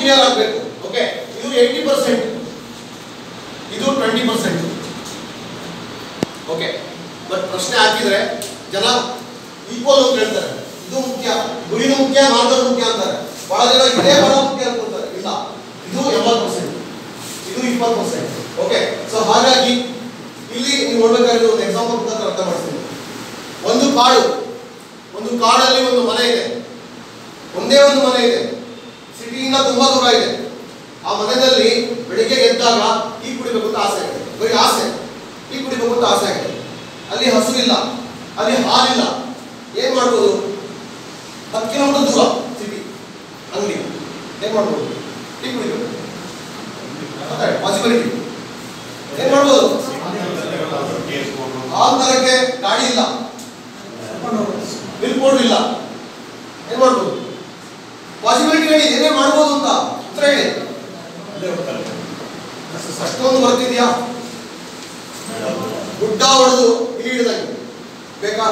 Clear ಆಗಬೇಕು okay ಇದು eighty percent ಇದು ಟ್ವೆಂಟಿ ಪರ್ಸೆಂಟ್ ಓಕೆ ಬಟ್ ಪ್ರಶ್ನೆ ಹಾಕಿದ್ರೆ ಜನ ಈಕ್ವಲ್ ಅಂತ ಹೇಳ್ತಾರೆ ಇದು ಮುಖ್ಯ ಗುರಿನೂ ಮುಖ್ಯ ಮಾರ್ಗನೂ ಮುಖ್ಯ ಅಂತಾರೆ ಬಹಳ ಜನ ಇದೇ ಬಹಳ ಮುಖ್ಯ ಅನ್ಕೊಂತಾರೆ ಇಲ್ಲ ಇದು ಎಂಬತ್ತು ಪರ್ಸೆಂಟ್ ಇದು ಇಪ್ಪತ್ತು ಪರ್ಸೆಂಟ್ ಓಕೆ ಸೊ ಹಾಗಾಗಿ ಇಲ್ಲಿ ನೀವು ನೋಡ್ಬೇಕಾದ್ರೆ ಒಂದು ಎಕ್ಸಾಂಪಲ್ ಮುಖಾಂತರ ಅರ್ಥ ಮಾಡ್ತೀನಿ ಒಂದು ಕಾಡು ಒಂದು ಕಾಡಲ್ಲಿ ಒಂದು ಮನೆ ಇದೆ ಒಂದೇ ಒಂದು ಮನೆ ಇದೆ ಸಿಟಿಯಿಂದ ತುಂಬಾ ದೂರ ಇದೆ ಆ ಮನೆಯಲ್ಲಿ ಬೆಳಿಗ್ಗೆ ಎದ್ದಾಗ ಟೀ ಕುಡಿಬೇಕು ಅಂತ ಆಸೆ ಆಗಿದೆ ಬರೀ ಆಸೆ ಟೀ ಕುಡಿಬೇಕು ಅಂತ ಆಸೆ ಆಗಿದೆ ಅಲ್ಲಿ ಹಸು ಇಲ್ಲ ಅಲ್ಲಿ ಹಾಲಿಲ್ಲ ಏನ್ ಮಾಡ್ಬೋದು ಹತ್ತು ಕಿಲೋಮೀಟರ್ ದೂರ ಸಿಟಿ ಅಂಗಡಿ ಏನ್ ಮಾಡ್ಬೋದು ಟೀ ಕುಡಿಬೇಕು ಪಾಸಿಬಿಲಿಟಿ ಏನ್ ಮಾಡ್ಬೋದು ಹಾಲು ತರಕ್ಕೆ ಗಾಡಿ ಇಲ್ಲ ಬಿಲ್ ಬೋರ್ಡ್ ಇಲ್ಲ ಏನ್ ಮಾಡ್ಬೋದು ಪಾಸಿಬಿಲಿಟಿ ಹೇಳಿ ಏನೇ ಮಾಡ್ಬೋದು ಅಂತ ಉತ್ತರ ಹೇಳಿ ಅಷ್ಟೊಂದು ಬರ್ತಿದ್ಯಾ ಗುಡ್ಡ ಹೊಡೆದು ಇಲ್ಲಿ ಹಿಡಿದಂಗೆ ಬೇಕಾ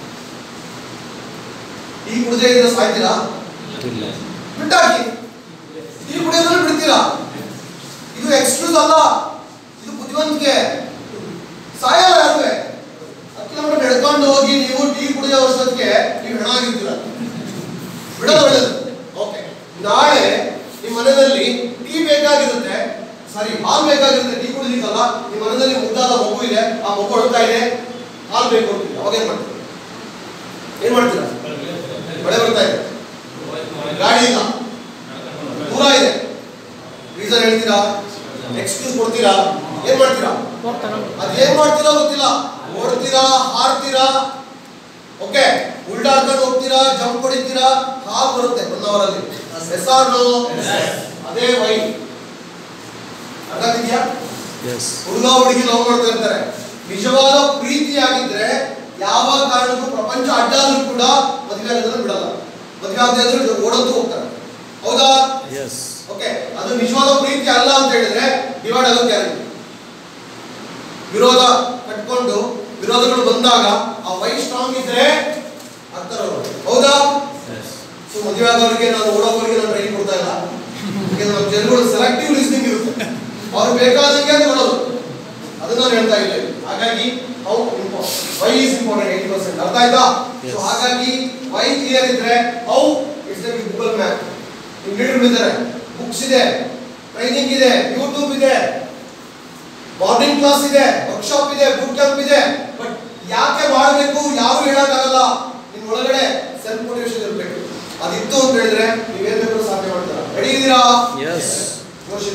ಟೀ ಕುಡದೆ ಇದ್ರೆ ಸಾಯ್ತೀರಾ ಬಿಟ್ಟಾಕಿ ಟೀ ಕುಡಿಯೋದ್ರಲ್ಲಿ ಬಿಡ್ತೀರಾ ಇದು ಎಕ್ಸ್ಕ್ಯೂಸ್ ಅಲ್ಲ ಇದು ಬುದ್ಧಿವಂತಿಕೆ ಸಾಯಲ್ಲ ಯಾರುವೆ ಹತ್ತು ಕಿಲೋಮೀಟರ್ ನಡ್ಕೊಂಡು ಹೋಗಿ ನೀವು ಟೀ ಕುಡಿಯೋ ವರ್ಷಕ್ಕೆ ನೀವು ಹೆಣ ಆಗಿರ್ತೀರ ಬಿಡೋದು ಒಳ್ಳೇದು ಓಕೆ ನಾಳೆ ನಿಮ್ಮ ಮನೆಯಲ್ಲಿ ಟೀ ಬೇಕಾಗಿರುತ್ತೆ ಸಾರಿ ಹಾಲು ಬೇಕಾಗಿರುತ್ತೆ ಟೀ ಕುಡಿಲಿಕ್ಕಲ್ಲ ನಿಮ್ಮ ಮನೆಯಲ್ಲಿ ಮುದ್ದಾದ ಮಗು ಇದೆ ಆ ಮಗು ಅಳ್ತಾ ಇದೆ ಹಾಲು ಬೇಕು ಅಂತೀವಿ ಅವಾಗ ಏನ್ ಮಾಡ್ತೀರಾ ಏನ್ ಮಾಡ್ತೀರಾ ಮಳೆ ಬರ್ತಾ ಇದೆ ಗಾಡಿ ಇಲ್ಲ ದೂರ ಇದೆ ರೀಸನ್ ಹೇಳ್ತೀರಾ ಎಕ್ಸ್ಕ್ಯೂಸ್ ಕೊಡ್ತೀರಾ ಏನ್ ಮಾಡ್ತೀರಾ ಅದ್ ಏನ್ ಮಾಡ್ತೀರಾ ಗೊತ್ತಿಲ್ಲ ಓಡ್ತೀರಾ ಹಾರ್ತೀರಾ ಓಕೆ ಉಲ್ಟಾಡ್ಕೊಂಡು ಹೋಗ್ತೀರಾ ಜಂಪ್ ಹೊಡಿತೀರಾ ಹಾಲು ಬರುತ್ತೆ ಒನ್ ಅವರಲ್ಲಿ ಎಸ್ ಆರ್ ನೋ ಅದೇ ವೈ ಅರ್ಥ ಆಗ್ತಿದ್ಯಾ ಹುಡುಗ ಹುಡುಗಿ ಲವ್ ಮಾಡ್ತಾ ಇರ್ತಾರೆ ನಿಜವಾದ ಪ್ರೀತಿಯಾಗಿದ್ರೆ ಯಾವ ಕಾರಣಕ್ಕೂ ಪ್ರಪಂಚ ಅಡ್ಡಾದ್ರೂ ಕೂಡ ಮದುವೆ ಆಗೋದನ್ನ ಬಿಡಲ್ಲ ಮದುವೆ ಆಗದೆ ಇದ್ರೆ ಓಡೋದು ಹೋಗ್ತಾರೆ ಹೌದಾ ಓಕೆ ಅದು ನಿಜವಾದ ಪ್ರೀತಿ ಅಲ್ಲ ಅಂತ ಹೇಳಿದ್ರೆ ಡಿವೈಡ್ ಆಗೋ ಗ್ಯಾರಂಟಿ ವಿರೋಧ ಕಟ್ಕೊಂಡು ವಿರೋಧಗಳು ಬಂದಾಗ ಆ ವೈ ಸ್ಟ್ರಾಂಗ್ ಇದ್ರೆ ಆಗ್ತಾರೆ ಅವರು ಹೌದಾ ಸೊ ಮದುವೆ ಆಗೋರಿಗೆ ನಾನು ಓಡೋವರಿಗೆ ನಾನು ಟ್ರೈನಿಂಗ್ ಕೊಡ್ತಾ ಇಲ್ಲ ಯಾಕಂದ್ರೆ ನಮ್ಮ ಜನಗಳು ಸೆಲೆಕ್ಟಿವ್ ಲಿಸ್ನಿಂಗ್ ಇರುತ್ತೆ ಅವ್ರು ಬೇಕಾದಂಗೆ ನೋಡೋದು ಅದನ್ನ ನಾನು ಹೇಳ್ತಾ ಇದ್ದೇನೆ ಹಾಗಾಗಿ how why is important eighty percent ಅರ್ಥ ಆಯ್ತಾ ಸೊ ಹಾಗಾಗಿ ವೈ ಕ್ಲಿಯರ್ ಇದ್ರೆ how it's the Google map ನಿಮ್ಗೆ ಲೀಡರ್ ಇದ್ದಾರೆ ಬುಕ್ಸ್ ಇದೆ ಟ್ರೈನಿಂಗ್ ಇದೆ ಯೂಟ್ಯೂಬ್ ಇದೆ ಮಾರ್ನಿಂಗ್ ಕ್ಲಾಸ್ ಇದೆ ವರ್ಕ್ಶಾಪ್ ಇದೆ ಬುಕ್ ಕ್ಯಾಂಪ್ ಇದೆ ಬಟ್ ಯಾಕೆ ಮಾಡಬೇಕು ಯಾರು ಹೇಳಕ್ಕಾಗಲ್ಲ ನಿಮ್ ಒಳಗಡೆ ಸೆಲ್ಫ್ ಮೋಟಿವೇಶನ್ ಇರಬೇಕು ಅದಿತ್ತು ಅಂತ ಹೇಳಿದ್ರೆ ನೀವೇನ್ ಬೇಕಾದ್ರೂ ಸಾಧ್ಯ ಮಾಡ್ತೀರಾ ರೆಡಿ ಇದ್ದೀರಾ ಜೋಶಿಲ್ಲ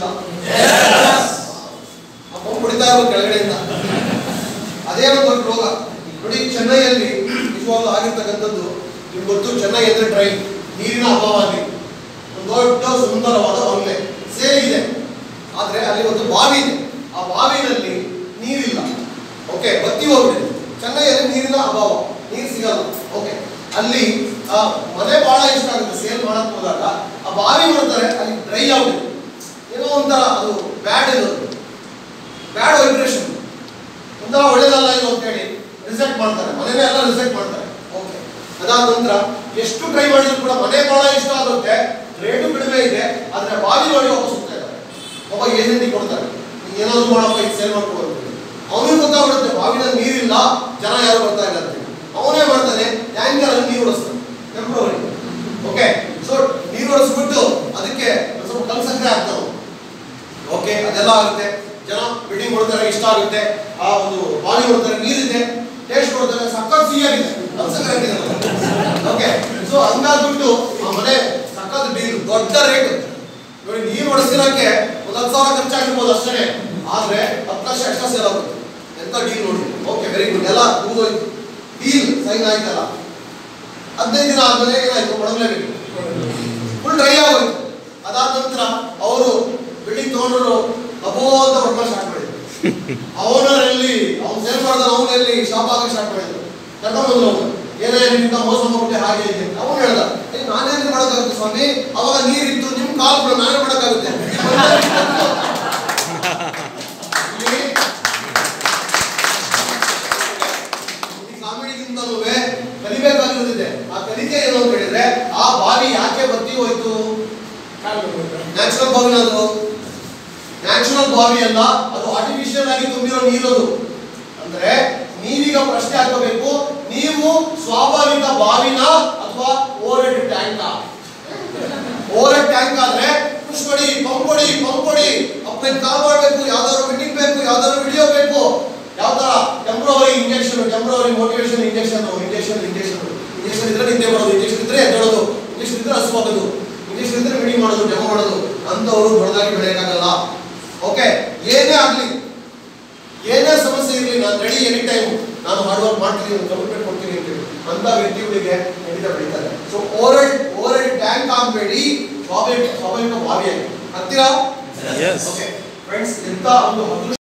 ಅಪ್ಪ ಕುಡಿತಾ ಇರೋ ಕೆಳಗಡೆಯಿಂದ ಅದೇ ಒಂದು ದೊಡ್ಡ ರೋಗ ನೋಡಿ ಚೆನ್ನೈಯಲ್ಲಿ ನಿಜವಾಗ್ಲೂ ಆಗಿರ್ತಕ್ಕಂಥದ್ದು ನಿಮ್ಗೆ ಗೊತ್ತು ಚೆನ್ನೈ ಅಂದ್ರೆ ಟ್ರೈನ್ ನೀರಿನ ಅಭಾವ ಅಲ್ಲಿ ಒಂದು ದೊಡ್ಡ ಸುಂದರವಾದ ಬಂಗ್ಲೆ ಸೇಲ್ ಇದೆ ಆದ್ರೆ ಅಲ್ಲಿ ಒಂದು ಬಾವಿ ಇದೆ ಆ ಬಾವಿನಲ್ಲಿ ನೀರಿಲ್ಲ ಓಕೆ ಬತ್ತಿ ಹೋಗ್ಬಿಟ್ಟಿದೆ ಚೆನ್ನೈಯಲ್ಲಿ ನೀರಿನ ಅಭಾವ ನೀರು ಸಿಗಲ್ಲ ಓಕೆ ಅಲ್ಲಿ ಆ ಮನೆ ಬಹಳ ಇಷ್ಟ ಆಗುತ್ತೆ ಸೇಲ್ ಮಾಡಕ್ ಹೋದಾಗ ಆ ಬಾವಿ ನೋಡ್ತಾರೆ ಅಲ್ಲಿ ಡ್ರೈ ಆಗ್ಬಿಟ್ಟಿದೆ ಏನೋ ಒಂಥರ ಅದು ಬ್ಯಾಡ್ ಇರೋದು ಬ್ಯಾಡ್ ವೈಬ್ರೇಷನ್ ಒಂಥರ ಒಳ್ಳೇದಲ್ಲ ಇದು ಅಂತ ಹೇಳಿ ರಿಸೆಕ್ಟ್ ಮಾಡ್ತಾರೆ ಮನೆನೇ ಎಲ್ಲ ರಿಸೆಕ್ಟ್ ಮಾಡ್ತಾರೆ ಓಕೆ ಅದಾದ ನಂತರ ಎಷ್ಟು ಟ್ರೈ ಮಾಡಿದ್ರು ಕೂಡ ಮನೆ ಬಹಳ ಇಷ್ಟ ಆಗುತ್ತೆ ರೇಟು ಕಡಿಮೆ ಇದೆ ಆದ್ರೆ ಬಾವಿ ನೋಡಿ ವಾಪಸ್ ಹೋಗ್ತಾ ಇದ್ದಾರೆ ಒಬ್ಬ ಏಜೆಂಟಿಗೆ ಕೊಡ್ತಾರೆ ನೀನ್ ಏನಾದ್ರು ಮಾಡಪ್ಪ ಇದು ಸೇಲ್ ಮಾಡ್ಕೊಡು ಅಂತ ಹೇಳಿ. ಅವನಿಗೆ ಗೊತ್ತಾಗ್ಬಿಡುತ್ತೆ ಬಾವಿನಲ್ಲಿ ನೀರಿಲ್ಲ ಜನ ಯಾರು ಬರ್ತಾ ಇಲ್ಲ ಅಂತ ಹೇಳಿ. ಅವನೇ ಮಾಡ್ತಾನೆ ಟ್ಯಾಂಕರ್ ಅಲ್ಲಿ ನೀರು ಹೊಡಿಸ್ತಾನೆ ಟೆಂಪ್ರವರಿ ಓಕೆ ಸೊ ನೀರು ಹೊಡಿಸ್ಬಿಟ್ಟು ಅದಕ್ಕೆ ಒಂದ್ ಸ್ವಲ್ಪ ಕಲ್ ಸಕ್ಕರೆ ಹಾಕ್ತಾನೆ ಓಕೆ ಅದೆಲ್ಲ ಆಗುತ್ತೆ ಜನ ಬಿಲ್ಡಿಂಗ್ ಕೊಡ್ತಾರೆ ಇಷ್ಟ ಆಗುತ್ತೆ ಆ ಒಂದು ಬಾವಿ ಕೊಡ್ತಾರೆ ನೀರಿದೆ ಟೇಸ್ಟ್ ಕೊಡ್ತಾರೆ ಸಖತ್ ಸಿಹಿಯಾಗಿದೆ ಕಲ್ ಸಕ್ಕರೆ ಹಾಕಿದ್ದಾರೆ ಓಕೆ ಸೊ ಹಂಗಾಗ್ಬಿಟ್ಟು ಆ ಮನೆ ಸಖತ್ ಡೀಲ್ ದೊಡ್ಡ ರೇಟ್ ನೋಡಿ ನೀರು ಹೊಡಿಸಿರೋಕೆ ಒಂದು ಹತ್ತು ಸಾವಿರ ಖರ್ಚಾಗಿರ್ಬೋದು ಅಷ್ಟೇ ಆದ್ರೆ ಹತ್ತು ಲಕ್ಷ ಎಕ್ಸ್ಟ್ರಾ ಸೇಲ್ ಆಗುತ್ತೆ ಎಂತ ಡೀಲ್ ನೋಡಿ ಓಕೆ ವೆರಿ ಗುಡ್ ಎಲ್ಲ ಮುಗಿದೋಯ್ತು ಡೀಲ್ ಸೈನ್ ಆಯ್ತಲ್ಲ ಹದಿನೈದು ದಿನ ಆದ್ಮೇಲೆ ಏನಾಯ್ತು ಕೊಡಲೇಬೇಕು ಫುಲ್ ಡ್ರೈ ಆಗೋಯ್ತು ಅದಾದ ನಂತರ ಅವರು ಬಿಲ್ಡಿಂಗ್ ತಗೊಂಡ್ರು ಅಬೋ ಅಂತ ಹೊಡ್ಕೊಂಡು ಸ್ಟಾರ್ಟ್ ಮಾಡಿದ್ರು ಅವನಲ್ಲಿ ಅವ್ನು ಸೇಲ್ ಮಾಡಿದ ಅವನಲ್ಲಿ ಶಾಪ್ ಆಗಕ್ಕೆ ಸ್ಟಾರ್ಟ್ ಮಾಡಿದ್ರು ಕರ್ಕೊಂಡ್ಬಂದ್ರು ಅವನು ಏನೇ ನಿಮ್ಮಿಂದ ಮೋಸ ಮಾಡ್ಬಿಟ್ಟೆ ಹಾಗೆ ಹೀಗೆ ಅಂತ ಅವನು ಹೇಳ್ದ ಏ ನಾನೇನು ಮಾಡೋಕ್ಕಾಗುತ್ತೆ ಸ್ವಾಮಿ ಅವಾಗ ನೀರಿತ್ತು ನಿಮ್ ಕಾಲ್ ಕೂಡ ನಾನೇ ಮಾಡೋಕ್ಕಾಗುತ್ತೆ ಇಲ್ಲಿ ಈ ಕಾಮಿಡಿಗಿಂತಲೂ ಕಲಿಬೇಕಾಗಿರೋದಿದೆ ಆ ಕಲಿಕೆ ಏನು ಅಂತ ಹೇಳಿದ್ರೆ ಆ ಬಾವಿ ಯಾಕೆ ಬತ್ತಿ ಹೋಯ್ತು ನ್ಯಾಚುರಲ್ ಬಾವಿನ ಅದು ನ್ಯಾಚುರಲ್ ಬಾವಿ ಅಲ್ಲ ಅದು ಆರ್ಟಿಫಿಷಿಯಲ್ ಆಗಿ ತುಂಬಿರೋ ನೀರದು ಅಂದ್ರೆ ನೀವೀಗ ಪ್ರಶ್ನೆ ಹಾಕಬೇಕು ನೀವು ಸ್ವಾಭಾವಿಕ ಬಾವಿನ ಅಥವಾ ಓವರ್ ಟ್ಯಾಂಕ ಓವರ್ ಟ್ಯಾಂಕ್ ಆದ್ರೆ ಪುಷ್ ಕೊಡಿ ಪಂಪ್ ಕೊಡಿ ಪಂಪ್ ಕೊಡಿ ಅಪ್ಲೈನ್ ಕಾಲ್ ಮಾಡಬೇಕು ಯಾವ್ದಾದ್ರು ಮೀಟಿಂಗ್ ಬೇಕು ಯಾವ್ದಾದ್ರು ವಿಡಿಯೋ ಬೇಕು ಯಾವ ತರ temporary injection temporary motivation injection injection injection injection ಇದ್ರೆ ನಿದ್ದೆ ಮಾಡೋದು ಇಂಜೆಕ್ಷನ್ ಇದ್ರೆ ಎದ್ದೇಳೋದು ಇಂಜೆಕ್ಷನ್ ಇದ್ರೆ ಹಸುವಾಗೋದು ಇಂಜೆಕ್ಷನ್ ಇದ್ರೆ ಮೀಟಿಂಗ್ ಮಾಡೋದು ಡೆಮೋ ಮಾಡೋದು ಅಂತವರು ದೊಡ್ಡದಾಗಿ ಬೆಳೆಯಕ್ಕಾಗಲ್ಲ ಓಕೆ ಏನೇ ಆಗ್ಲಿ ಏನೇ ಸಮಸ್ಯೆ ಇರಲಿ ನಾನು ರೆಡಿ ಎನಿ ಟೈಮ್ ನಾನು ಹಾರ್ಡ್ ವರ್ಕ್ ಮಾಡ್ತೀನಿ ಕಮಿಟ್ಮೆಂಟ್ ಕೊಡ್ತೀನಿ ಅಂತೇಳಿ ಅಂತ ವ್ಯಕ್ತಿಗಳಿಗೆ ಖಂಡಿತ ಬೆಳೀತಾರೆ ಸೊ ಓವರ್ ಓವರ್ ಟ್ಯಾಂಕ್ ಆಗಬೇಡಿ ಸ್ವಾಭಾವಿಕ ಸ್ವಾಭಾವಿಕ ಬಾವಿಯಾಗಿ ಹತ್ತಿರ Yes. ಓಕೆ ಫ್ರೆಂಡ್ಸ್ ಎಂತ ಒಂದು ಅದೃಷ್ಟ